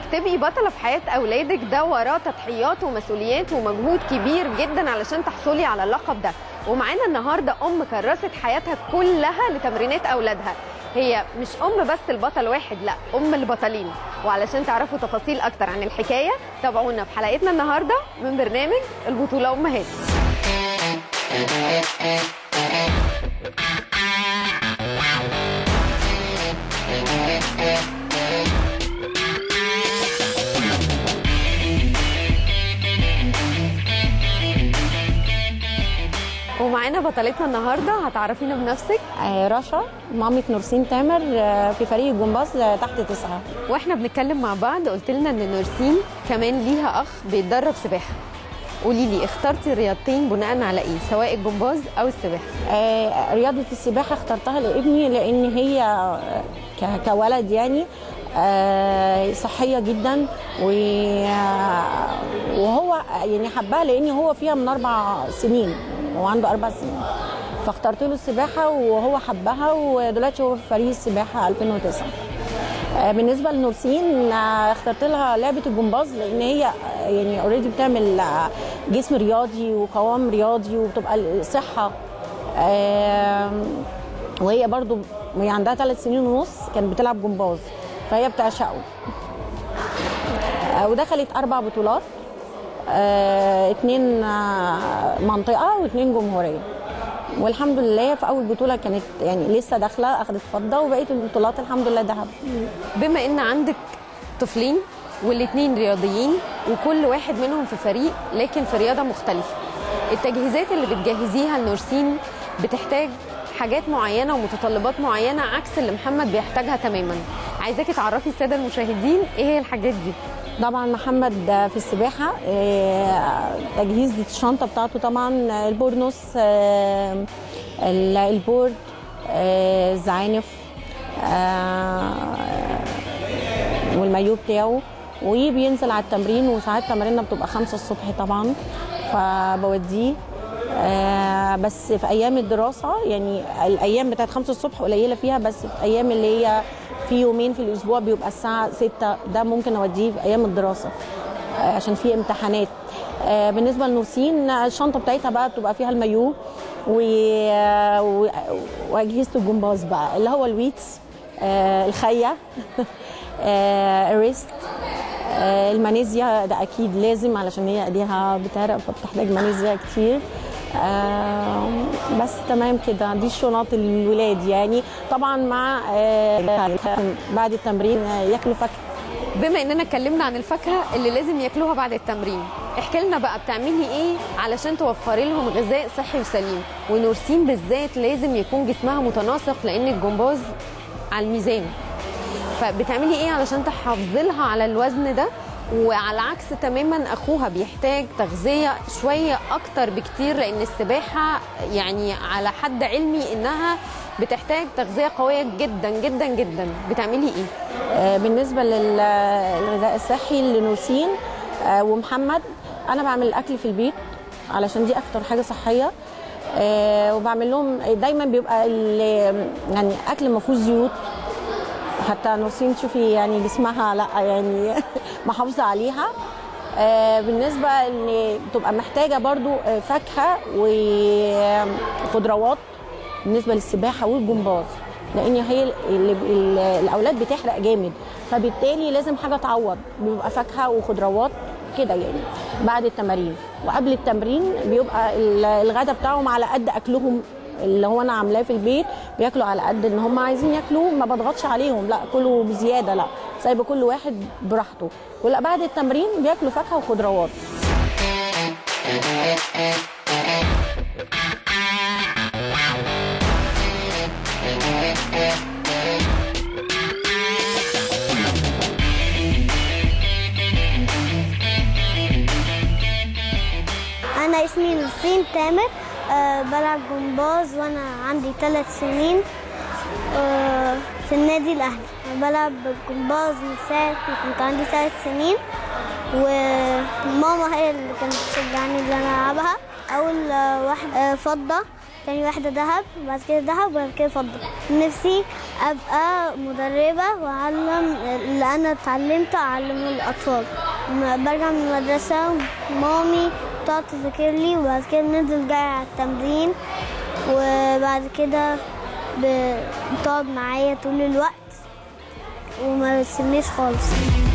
انك تبقي بطله في حياه اولادك ده وراه تضحيات ومسؤوليات ومجهود كبير جدا علشان تحصلي على اللقب ده ومعانا النهارده ام كرست حياتها كلها لتمرينات اولادها هي مش ام بس البطل واحد لا ام البطلين وعلشان تعرفوا تفاصيل اكتر عن الحكايه تابعونا في حلقتنا النهارده من برنامج البطوله امهات ومعانا بطلتنا النهارده هتعرفينا بنفسك آه، رشا مامة نورسين تامر آه، في فريق الجمباز آه، تحت تسعة واحنا بنتكلم مع بعض قلت لنا ان نورسين كمان ليها اخ بيتدرب سباحه قولي لي اخترتي رياضتين بناء على ايه سواء الجمباز او السباحه آه، رياضة السباحة اخترتها لابني لأن هي آه، ك- كولد يعني آه، صحية جدا و- آه، وهو يعني حبها لأن هو فيها من أربع سنين هو عنده أربع سنين فاخترت له السباحة وهو حبها ودلوقتي هو في فريق السباحة 2009 آه، بالنسبه لنورسين آه، اخترت لها لعبه الجمباز لان هي آه، يعني اوريدي بتعمل آه، جسم رياضي وقوام رياضي وبتبقى الصحه آم، وهي برضو وهي عندها ثلاث سنين ونص كانت بتلعب جمباز فهي بتعشقه آه، ودخلت اربع بطولات آه، اتنين آه، منطقه واتنين جمهوريه والحمد لله في اول بطوله كانت يعني لسه داخله اخذت فضه وبقيه البطولات الحمد لله ذهب بما ان عندك طفلين والاثنين رياضيين وكل واحد منهم في فريق لكن في رياضه مختلفه التجهيزات اللي بتجهزيها لنورسين بتحتاج حاجات معينه ومتطلبات معينه عكس اللي محمد بيحتاجها تماما عايزاكي تعرفي الساده المشاهدين ايه هي الحاجات دي طبعا محمد في السباحه آه، تجهيز الشنطه بتاعته طبعا البورنوس آه، ال- البورد آه، الزعانف آه، والمايو بتاعه وبينزل على التمرين وساعات تماريننا بتبقى خمسة الصبح طبعا فبوديه آه بس في ايام الدراسه يعني الايام بتاعت خمسة الصبح قليله فيها بس في ايام اللي هي في يومين في الاسبوع بيبقى الساعه 6 ده ممكن اوديه في ايام الدراسه آه عشان في امتحانات آه بالنسبه لنورسين الشنطه بتاعتها بقى بتبقى فيها المايو و- و- واجهزه الجمباز بقى اللي هو الويتس آه الخيه آه الريست آه، المانيزيا ده اكيد لازم علشان هي ايديها بتعرق فبتحتاج مانيزيا كتير آه، بس تمام كده دي الشنط الولاد يعني طبعا مع آه، بعد التمرين آه، ياكلوا فاكهه بما اننا اتكلمنا عن الفاكهه اللي لازم ياكلوها بعد التمرين احكي لنا بقى بتعملي ايه علشان توفري لهم غذاء صحي وسليم ونورسين بالذات لازم يكون جسمها متناسق لان الجمباز على الميزان فبتعملي ايه علشان تحافظي لها على الوزن ده وعلى عكس تماما اخوها بيحتاج تغذيه شويه اكتر بكتير لان السباحه يعني على حد علمي انها بتحتاج تغذيه قويه جدا جدا جدا بتعملي ايه آه، بالنسبه لل- للغذاء الصحي لنورسين آه، ومحمد انا بعمل الاكل في البيت علشان دي اكتر حاجه صحيه آه، وبعمل لهم دايما بيبقى ال- يعني اكل ما فيهوش زيوت حتى نورسين تشوفي يعني جسمها لا يعني محافظه عليها آه، بالنسبه ان بتبقى محتاجه برضو آه، فاكهه وخضروات بالنسبه للسباحه والجمباز لان هي ال- ال- ال- الاولاد بتحرق جامد فبالتالي لازم حاجه تعوض بيبقى فاكهه وخضروات كده يعني بعد التمارين وقبل التمرين بيبقى ال- الغدا بتاعهم على قد اكلهم اللي هو انا عاملاه في البيت بياكلوا على قد ان هم عايزين ياكلوا ما بضغطش عليهم لا كله بزياده لا سايبه كل واحد براحته ولا بعد التمرين بياكلوا فاكهه وخضروات أنا اسمي نسرين تامر أه بلعب جمباز وأنا عندي ثلاث سنين أه في النادي الأهلي بلعب جمباز من ساعة ما كنت عندي ثلاث سنين وماما هي اللي كانت بتشجعني إن أنا ألعبها أول آه، واحد آه، فضة تاني واحدة ذهب وبعد كده ذهب وبعد كده فضة نفسي أبقى مدربة وأعلم اللي أنا اتعلمته أعلمه الأطفال لما برجع من المدرسة مامي تقعد تذاكر لي وبعد كده بننزل جاي على التمرين وبعد كده بتقعد معايا طول الوقت وما بتسيبنيش خالص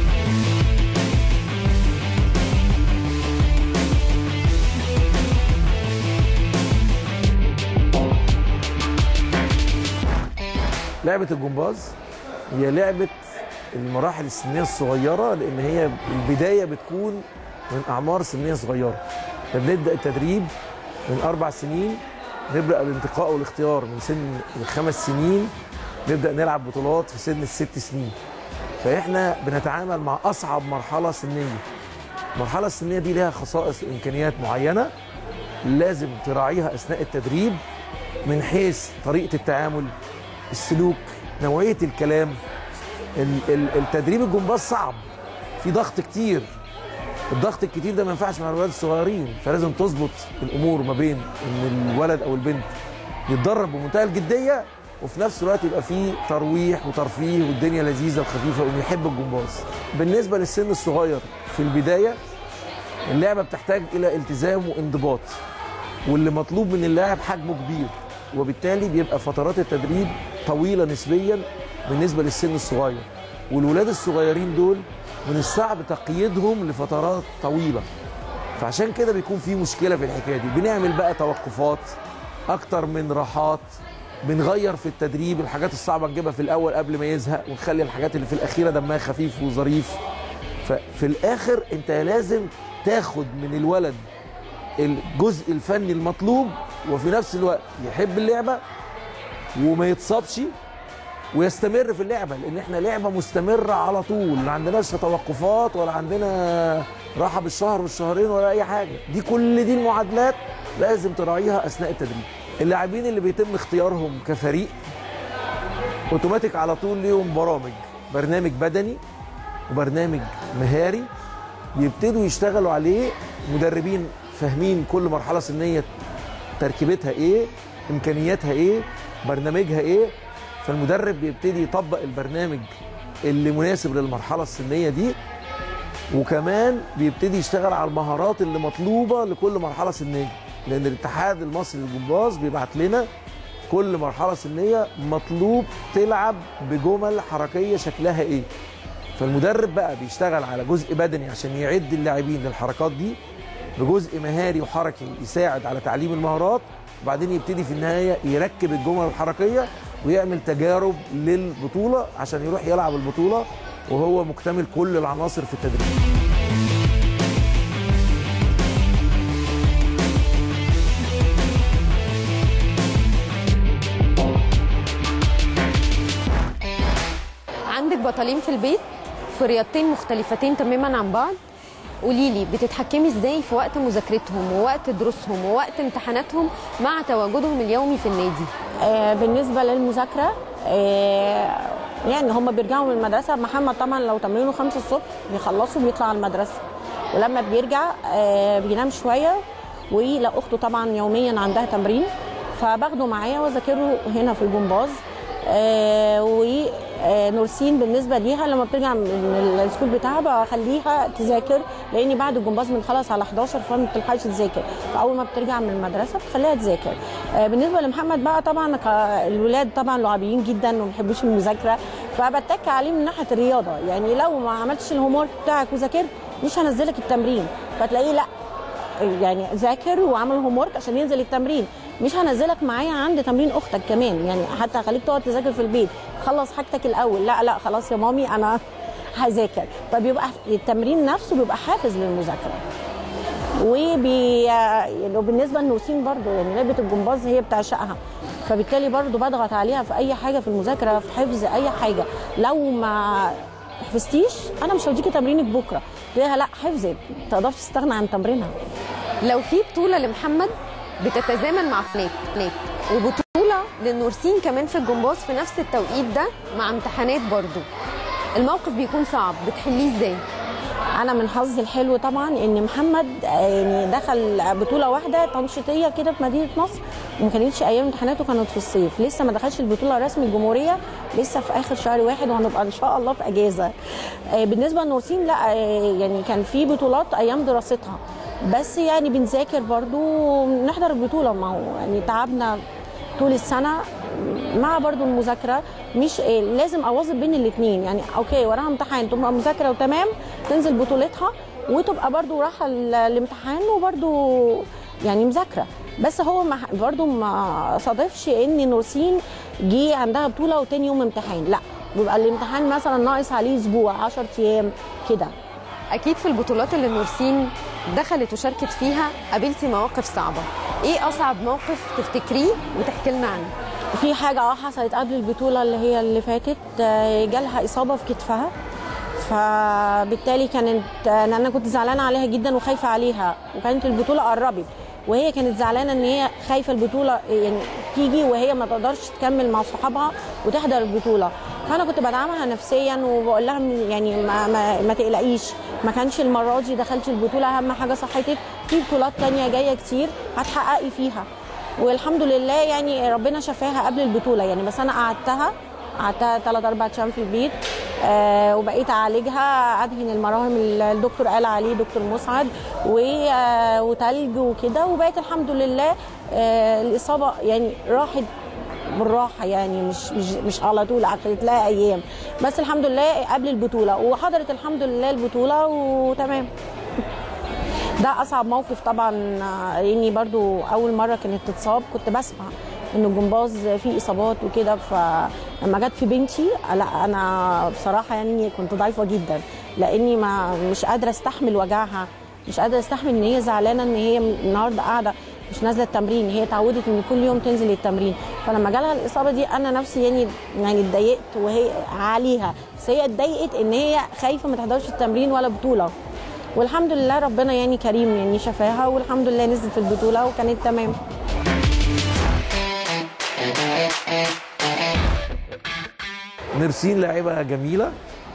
لعبة الجمباز هي لعبة المراحل السنية الصغيرة لأن هي البداية بتكون من أعمار سنية صغيرة فبنبدأ التدريب من أربع سنين نبدأ الانتقاء والاختيار من سن الخمس سنين نبدأ نلعب بطولات في سن الست سنين فإحنا بنتعامل مع أصعب مرحلة سنية المرحلة السنية دي لها خصائص وإمكانيات معينة لازم تراعيها أثناء التدريب من حيث طريقة التعامل السلوك نوعية الكلام ال- ال- التدريب الجمباز صعب في ضغط كتير الضغط الكتير ده ما ينفعش مع الولاد الصغيرين فلازم تظبط الامور ما بين ان الولد او البنت يتدرب بمنتهى الجديه وفي نفس الوقت يبقى فيه ترويح وترفيه والدنيا لذيذه وخفيفه وانه يحب الجمباز بالنسبه للسن الصغير في البدايه اللعبه بتحتاج الى التزام وانضباط واللي مطلوب من اللاعب حجمه كبير وبالتالي بيبقى فترات التدريب طويله نسبيا بالنسبه للسن الصغير والولاد الصغيرين دول من الصعب تقييدهم لفترات طويله فعشان كده بيكون في مشكله في الحكايه دي بنعمل بقى توقفات اكتر من راحات بنغير في التدريب الحاجات الصعبه نجيبها في الاول قبل ما يزهق ونخلي الحاجات اللي في الاخيره دمها خفيف وظريف ففي الاخر انت لازم تاخد من الولد الجزء الفني المطلوب وفي نفس الوقت يحب اللعبه وما يتصابش ويستمر في اللعبه لان احنا لعبه مستمره على طول ما عندناش توقفات ولا عندنا راحه بالشهر والشهرين ولا اي حاجه دي كل دي المعادلات لازم تراعيها اثناء التدريب اللاعبين اللي بيتم اختيارهم كفريق اوتوماتيك على طول ليهم برامج برنامج بدني وبرنامج مهاري بيبتدوا يشتغلوا عليه مدربين فاهمين كل مرحله سنيه تركيبتها ايه امكانياتها ايه برنامجها ايه فالمدرب بيبتدي يطبق البرنامج اللي مناسب للمرحله السنيه دي وكمان بيبتدي يشتغل على المهارات اللي مطلوبه لكل مرحله سنيه لان الاتحاد المصري للجمباز بيبعت لنا كل مرحله سنيه مطلوب تلعب بجمل حركيه شكلها ايه فالمدرب بقى بيشتغل على جزء بدني عشان يعد اللاعبين للحركات دي بجزء مهاري وحركي يساعد على تعليم المهارات وبعدين يبتدي في النهايه يركب الجمل الحركيه ويعمل تجارب للبطوله عشان يروح يلعب البطوله وهو مكتمل كل العناصر في التدريب عندك بطلين في البيت في رياضتين مختلفتين تماما عن بعض قولي لي بتتحكمي ازاي في وقت مذاكرتهم ووقت دروسهم ووقت امتحاناتهم مع تواجدهم اليومي في النادي آه، بالنسبه للمذاكره آه، يعني هم بيرجعوا من المدرسه محمد طبعا لو تمرينه 5 الصبح بيخلصوا بيطلع على المدرسه ولما بيرجع آه، بينام شويه ولا اخته طبعا يوميا عندها تمرين فباخده معايا واذاكره هنا في الجمباز آه، ونورسين بالنسبه ليها لما بترجع من السكول بتاعها بخليها تذاكر لاني بعد الجمباز بنخلص على 11 فما بتلحقش تذاكر فاول ما بترجع من المدرسه بتخليها تذاكر آه، بالنسبه لمحمد بقى طبعا ك- الولاد طبعا لعبيين جدا وما بيحبوش المذاكره فبتك عليه من ناحيه الرياضه يعني لو ما عملتش الهوم ورك بتاعك وذاكرت مش هنزلك التمرين فتلاقيه لا يعني ذاكر وعمل هوم ورك عشان ينزل التمرين مش هنزلك معايا عند تمرين اختك كمان يعني حتى هخليك تقعد تذاكر في البيت خلص حاجتك الاول لا لا خلاص يا مامي انا هذاكر فبيبقى التمرين نفسه بيبقى حافز للمذاكره وبي يعني وبالنسبه للنوسين برضو يعني لعبه الجمباز هي بتعشقها فبالتالي برضو بضغط عليها في اي حاجه في المذاكره في حفظ اي حاجه لو ما حفظتيش انا مش هوديكي تمرينك بكره ليها لا حفظت ما تقدرش تستغنى عن تمرينها لو في بطوله لمحمد بتتزامن مع فنات فنات وبطوله للنورسين كمان في الجمباز في نفس التوقيت ده مع امتحانات برضو الموقف بيكون صعب بتحليه ازاي انا من حظي الحلو طبعا ان محمد يعني دخل بطوله واحده تنشيطيه كده في مدينه نصر وما كانتش ايام امتحاناته كانت في الصيف لسه ما دخلش البطوله رسمي الجمهوريه لسه في اخر شهر واحد وهنبقى ان شاء الله في اجازه آه، بالنسبه لنورسين لا آه، يعني كان في بطولات ايام دراستها بس يعني بنذاكر برضو ونحضر البطوله ما هو يعني تعبنا طول السنه مع برضو المذاكره مش إيه لازم اوظف بين الاثنين يعني اوكي وراها امتحان تبقى مذاكره وتمام تنزل بطولتها وتبقى برضو رايحه ال- الامتحان وبرضو يعني مذاكره بس هو ما برضو ما صادفش ان نورسين جه عندها بطوله وتاني يوم امتحان لا بيبقى الامتحان مثلا ناقص عليه اسبوع 10 ايام كده اكيد في البطولات اللي نورسين دخلت وشاركت فيها قابلتي مواقف صعبه ايه اصعب موقف تفتكريه وتحكي لنا عنه في حاجة اه حصلت قبل البطولة اللي هي اللي فاتت آه، جالها إصابة في كتفها فبالتالي كانت آه، أنا كنت زعلانة عليها جدا وخايفة عليها وكانت البطولة قربت وهي كانت زعلانة إن هي خايفة البطولة يعني تيجي وهي ما تقدرش تكمل مع صحابها وتحضر البطولة فأنا كنت بدعمها نفسيا وبقول لها يعني ما, ما, ما تقلقيش ما كانش المرة دي دخلتي البطولة أهم حاجة صحتك في بطولات تانية جاية كتير هتحققي فيها والحمد لله يعني ربنا شفاها قبل البطوله يعني بس انا قعدتها قعدتها ثلاث اربع ايام في البيت آه وبقيت اعالجها ادهن المراهم اللي الدكتور قال عليه دكتور مسعد و- آه، وتلج وكده وبقيت الحمد لله آه الاصابه يعني راحت بالراحه يعني مش مش مش على طول اخذت لها ايام بس الحمد لله قبل البطوله وحضرت الحمد لله البطوله وتمام ده اصعب موقف طبعا آه، لاني برضو اول مره كانت تتصاب كنت بسمع ان الجمباز فيه اصابات وكده فلما جت في بنتي لا انا بصراحه يعني كنت ضعيفه جدا لاني ما مش قادره استحمل وجعها مش قادره استحمل ان هي زعلانه ان هي النهارده قاعده مش نازله التمرين هي اتعودت ان كل يوم تنزل التمرين فلما جالها الاصابه دي انا نفسي يعني يعني اتضايقت وهي عليها بس هي اتضايقت ان هي خايفه ما تحضرش التمرين ولا بطوله والحمد لله ربنا يعني كريم يعني شفاها والحمد لله نزلت في البطوله وكانت تمام نرسين لاعبة جميلة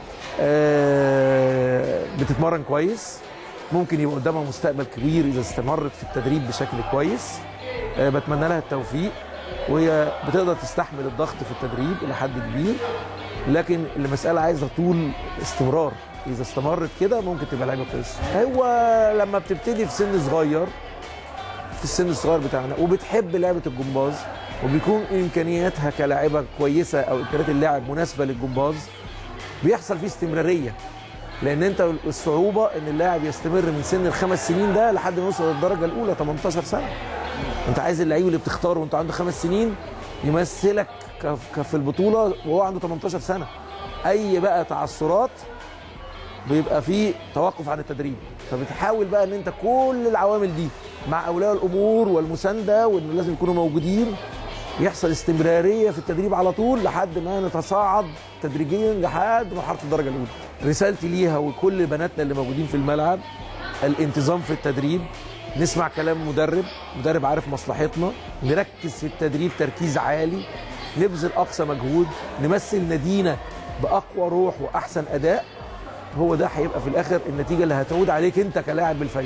آه، بتتمرن كويس ممكن يبقى قدامها مستقبل كبير إذا استمرت في التدريب بشكل كويس آه، بتمنى لها التوفيق وهي بتقدر تستحمل الضغط في التدريب إلى حد كبير لكن المسألة عايزة طول استمرار إذا استمرت كده ممكن تبقى لعيبة كويسة هو لما بتبتدي في سن صغير في السن الصغير بتاعنا وبتحب لعبه الجمباز وبيكون امكانياتها كلاعبه كويسه او امكانيات اللاعب مناسبه للجمباز بيحصل فيه استمراريه لان انت الصعوبه ان اللاعب يستمر من سن الخمس سنين ده لحد ما يوصل للدرجه الاولى 18 سنه انت عايز اللعيب اللي بتختاره وانت عنده خمس سنين يمثلك ك- ك- في البطوله وهو عنده 18 سنه اي بقى تعثرات بيبقى في توقف عن التدريب فبتحاول بقى ان انت كل العوامل دي مع اولياء الامور والمسانده وان لازم يكونوا موجودين يحصل استمراريه في التدريب على طول لحد ما نتصاعد تدريجيا لحد مرحله الدرجه الاولى. رسالتي ليها وكل بناتنا اللي موجودين في الملعب الانتظام في التدريب نسمع كلام مدرب مدرب عارف مصلحتنا نركز في التدريب تركيز عالي نبذل اقصى مجهود نمثل نادينا باقوى روح واحسن اداء هو ده هيبقى في الاخر النتيجه اللي هتعود عليك انت كلاعب بالفايده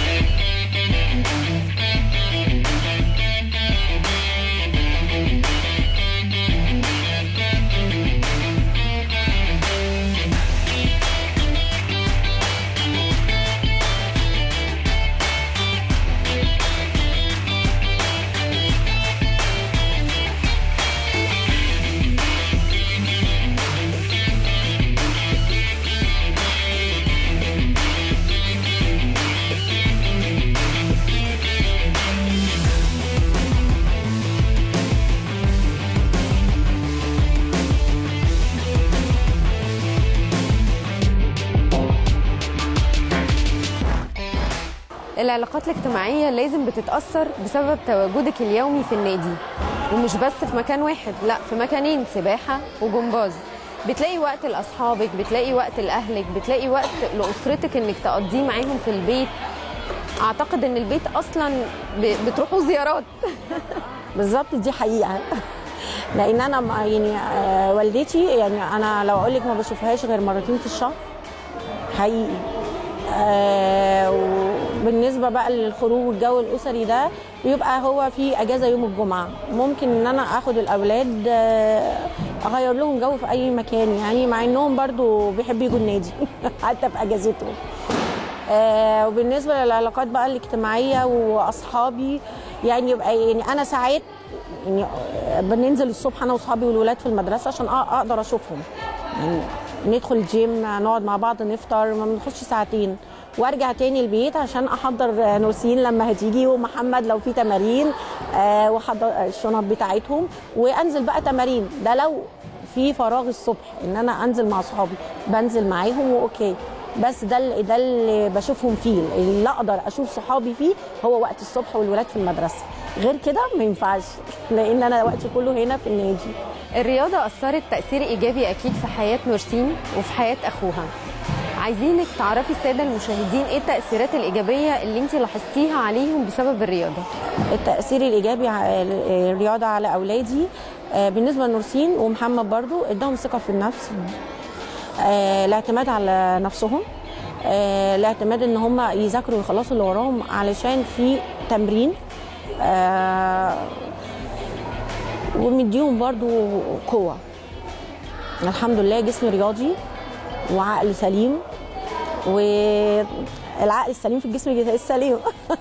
العلاقات الاجتماعية لازم بتتأثر بسبب تواجدك اليومي في النادي ومش بس في مكان واحد لا في مكانين سباحة وجمباز بتلاقي وقت لأصحابك بتلاقي وقت لأهلك بتلاقي وقت لأسرتك إنك تقضيه معاهم في البيت أعتقد إن البيت أصلا ب- بتروحوا زيارات بالظبط دي حقيقه لان انا ما- يعني آه، والدتي يعني انا لو اقول لك ما بشوفهاش غير مرتين في الشهر حقيقي آه وبالنسبه بقى للخروج والجو الاسري ده بيبقى هو في اجازه يوم الجمعه ممكن ان انا اخد الاولاد آه، اغير لهم جو في اي مكان يعني مع انهم برضو بيحبوا يجوا النادي حتى في اجازتهم آه، وبالنسبه للعلاقات بقى الاجتماعيه واصحابي يعني يبقى يعني انا ساعات يعني آه، بننزل الصبح انا واصحابي والولاد في المدرسه عشان أ- اقدر اشوفهم يعني ندخل الجيم نقعد مع بعض نفطر ما بنخش ساعتين وارجع تاني البيت عشان احضر آه، نورسين لما هتيجي ومحمد لو في تمارين آه، واحضر الشنط بتاعتهم وانزل بقى تمارين ده لو في فراغ الصبح ان انا انزل مع اصحابي بنزل معاهم واوكي بس ده اللي ده اللي بشوفهم فيه اللي اقدر اشوف صحابي فيه هو وقت الصبح والولاد في المدرسه غير كده ما ينفعش لان انا وقتي كله هنا في النادي الرياضة أثرت تأثير إيجابي أكيد في حياة نورسين وفي حياة أخوها عايزينك تعرفي السادة المشاهدين إيه التأثيرات الإيجابية اللي أنت لاحظتيها عليهم بسبب الرياضة التاثير الايجابي على الرياضه على اولادي آه، بالنسبه لنورسين ومحمد برضو اداهم ثقه في النفس آه، الاعتماد على نفسهم آه، الاعتماد ان هم يذاكروا ويخلصوا اللي وراهم علشان في تمرين آه، ومديهم برضو قوه الحمد لله جسم رياضي وعقل سليم والعقل السليم في الجسم السليم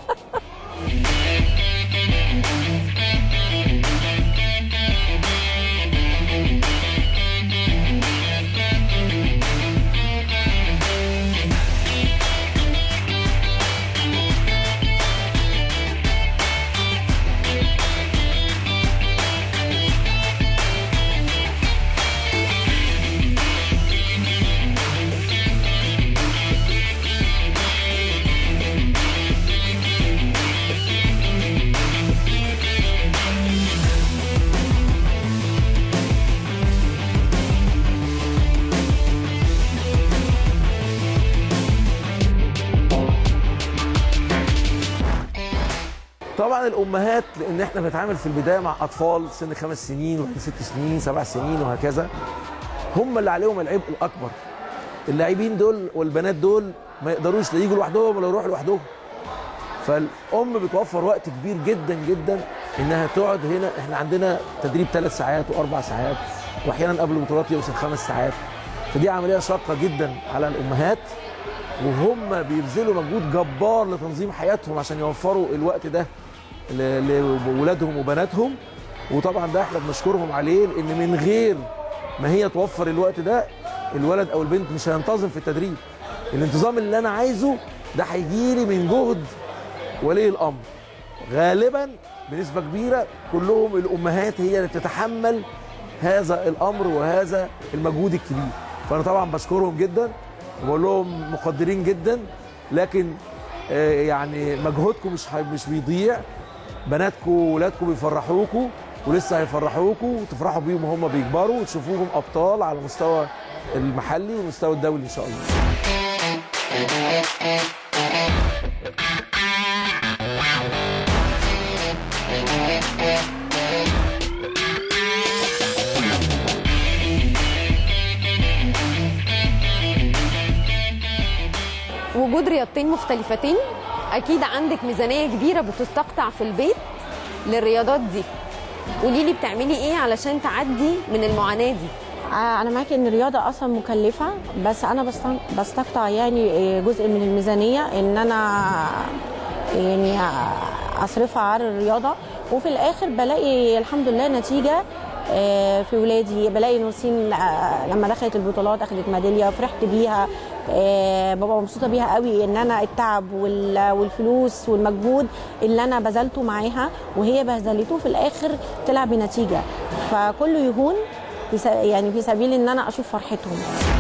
طبعا الامهات لان احنا بنتعامل في البدايه مع اطفال سن خمس سنين ولا ست سنين سبع سنين وهكذا هم اللي عليهم العبء الاكبر اللاعبين دول والبنات دول ما يقدروش لا يجوا لوحدهم ولا يروحوا لوحدهم فالام بتوفر وقت كبير جدا جدا انها تقعد هنا احنا عندنا تدريب ثلاث ساعات واربع ساعات واحيانا قبل البطولات يوصل خمس ساعات فدي عمليه شاقه جدا على الامهات وهم بيبذلوا مجهود جبار لتنظيم حياتهم عشان يوفروا الوقت ده ل- لولادهم وبناتهم وطبعا ده احنا بنشكرهم عليه لان من غير ما هي توفر الوقت ده الولد او البنت مش هينتظم في التدريب الانتظام اللي انا عايزه ده هيجي لي من جهد ولي الامر غالبا بنسبه كبيره كلهم الامهات هي اللي بتتحمل هذا الامر وهذا المجهود الكبير فانا طبعا بشكرهم جدا وبقول لهم مقدرين جدا لكن آه، يعني مجهودكم مش هي- مش بيضيع بناتكم وولادكم بيفرحوكوا ولسه هيفرحوكوا وتفرحوا بيهم وهم بيكبروا وتشوفوهم ابطال على المستوى المحلي والمستوى الدولي ان شاء الله وجود رياضتين مختلفتين أكيد عندك ميزانية كبيرة بتستقطع في البيت للرياضات دي قولي لي بتعملي إيه علشان تعدي من المعاناة دي آه، انا معاكي ان الرياضه اصلا مكلفه بس انا بستن- بستقطع يعني آه، جزء من الميزانيه ان انا يعني اصرفها على الرياضه وفي الاخر بلاقي الحمد لله نتيجه آه، في ولادي بلاقي نورسين آه، لما دخلت البطولات اخذت ميداليه فرحت بيها آه، ببقى مبسوطه بيها قوي ان انا التعب وال- والفلوس والمجهود اللي انا بذلته معاها وهي بذلته في الاخر طلع بنتيجه فكله يهون في س- يعني في سبيل ان انا اشوف فرحتهم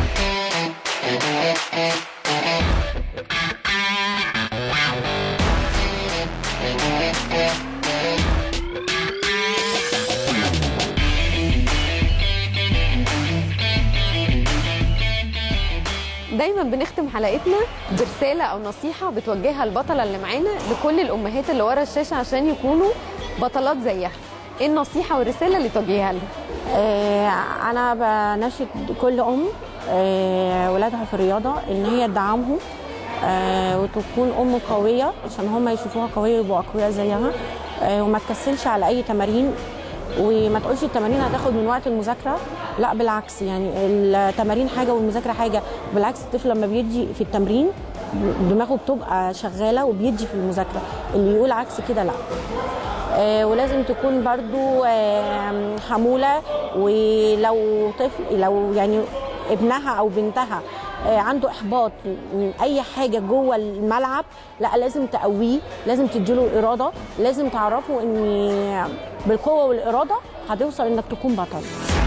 دايما بنختم حلقتنا برسالة أو نصيحة بتوجهها البطلة اللي معانا لكل الأمهات اللي ورا الشاشة عشان يكونوا بطلات زيها إيه النصيحة والرسالة اللي توجهها لهم؟ آه، انا بناشد كل ام آه، ولادها في الرياضه ان هي تدعمهم آه، وتكون ام قويه عشان هم يشوفوها قويه ويبقوا اقوياء زيها آه، وما تكسلش على اي تمارين وما تقولش التمارين هتاخد من وقت المذاكره لا بالعكس يعني التمارين حاجه والمذاكره حاجه بالعكس الطفل لما بيدي في التمرين دماغه بتبقى شغاله وبيدي في المذاكره اللي يقول عكس كده لا آه، ولازم تكون برضو آه، حمولة ولو طفل لو يعني ابنها او بنتها آه، عنده احباط من اي حاجه جوه الملعب لا لازم تقويه لازم تديله الاراده لازم تعرفه ان بالقوه والاراده هتوصل انك تكون بطل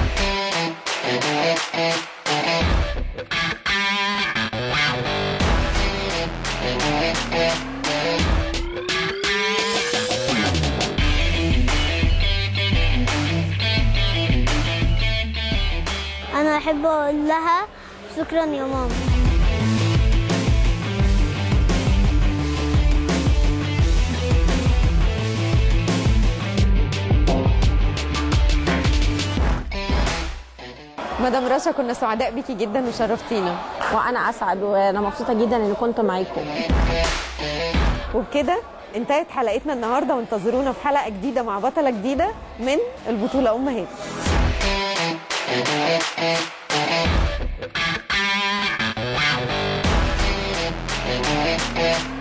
انا احب اقول لها شكرا يا ماما مدام رشا كنا سعداء بيكي جدا وشرفتينا وانا اسعد وانا مبسوطه جدا اني كنت معاكم وبكده انتهت حلقتنا النهارده وانتظرونا في حلقه جديده مع بطله جديده من البطوله امهات